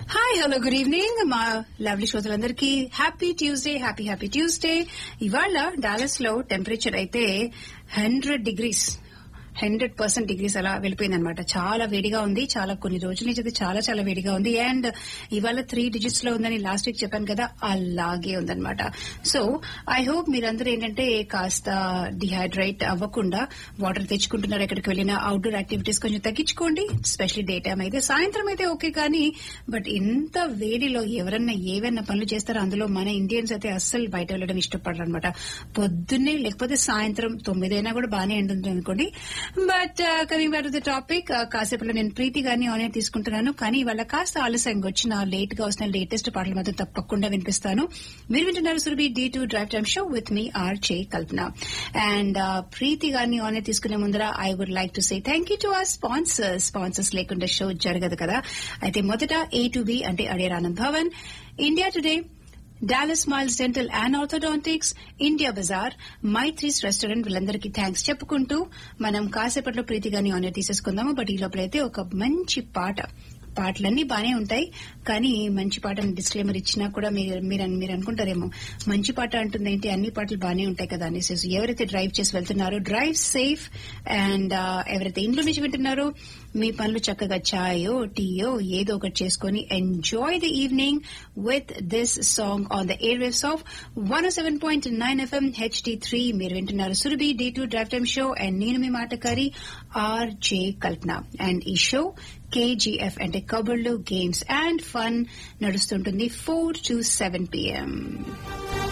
hi hello good evening మా lovely శ్రోతలందరికీ happy Tuesday happy happy Tuesday ఇవాళ Dallas లో టెంపరేచర్ అయితే hundred degrees hundred percent degrees అలా వెళ్ళిపోయింది అనమాట చాలా వేడిగా ఉంది చాలా కొన్ని రోజుల నుంచి అయితే చాలా చాలా వేడిగా ఉంది అండ్ ఇవాళ త్రీ డిజిట్స్ లో ఉందని లాస్ట్ వీక్ చెప్పాను కదా అలాగే ఉందన్నమాట సో ఐ హోప్ మీరందరూ ఏంటంటే కాస్త డిహైడ్రేట్ అవ్వకుండా వాటర్ తెచ్చుకుంటున్నారు ఎక్కడికి వెళ్ళినా అవుట్డోర్ యాక్టివిటీస్ కొంచెం తగ్గించుకోండి స్పెషల్లీ డే టైం అయితే సాయంత్రం అయితే ఓకే కానీ బట్ ఇంత వేడిలో ఎవరన్నా ఏవైనా పనులు చేస్తారో అందులో మన ఇండియన్స్ అయితే అస్సలు బయట వెళ్ళడం ఇష్టపడరు అనమాట పొద్దున్నే లేకపోతే సాయంత్రం తొమ్మిదైనా కూడా బాగానే ఉంటుంది అనుకోండి but coming back to the topic కాసేపులో నేను ప్రీతి గారిని ఆన్లైన్ తీసుకుంటున్నాను కానీ ఇవాళ కాస్త ఆలస్యంగా వచ్చిన లేట్ గా వస్తున్న లేటెస్ట్ పాటలు మాత్రం తప్పకుండా వినిపిస్తాను మీరు వింటున్నారు Surabhi day to drive time show with me R J Kalpana and Preethi గారిని ఆన్లైన్ తీసుకునే ముందర I would like to say thank you to our sponsors sponsors లేకుండా షో జరగదు కదా అయితే మొదట ఏ టు బి అంటే Adyar Anand Bhavan India Today Dallas Miles Dental and Orthodontics India Bazaar Maitri's Restaurant వీళ్ళందరికీ థ్యాంక్స్ చెప్పుకుంటూ మనం కాసేపట్లో ప్రీతిగాని ఆనర్ తీసేసుకుందాము బట్ ఈ లోపలైతే ఒక మంచి పాట పాటలన్నీ బానే ఉంటాయి కానీ మంచి పాటని డిస్క్లైమర్ ఇచ్చినా కూడా మీరు మీరు మీరు అనుకుంటారేమో మంచి పాట అంటుంది ఏంటి అన్ని పాటలు బానే ఉంటాయి కదా అనేసి ఎవరైతే డ్రైవ్ చేసి వెళ్తున్నారో డ్రైవ్ సేఫ్ అండ్ ఎవరైతే ఇంట్లో నుంచి వింటున్నారో మీ పనులు చక్కగా చాయో టీయో ఏదో ఒకటి చేసుకుని enjoy the evening with this song on the air waves of one seven point nine FM HD three మీరు వింటున్నారు Surabhi day to drive time show and నేను మీ మాటకారి ఆర్ జే కల్పన అండ్ ఈ షో కేజీఎఫ్ అంటే కబుర్లు గేమ్స్ అండ్ ఫన్ నడుస్తుంటుంది four to seven PM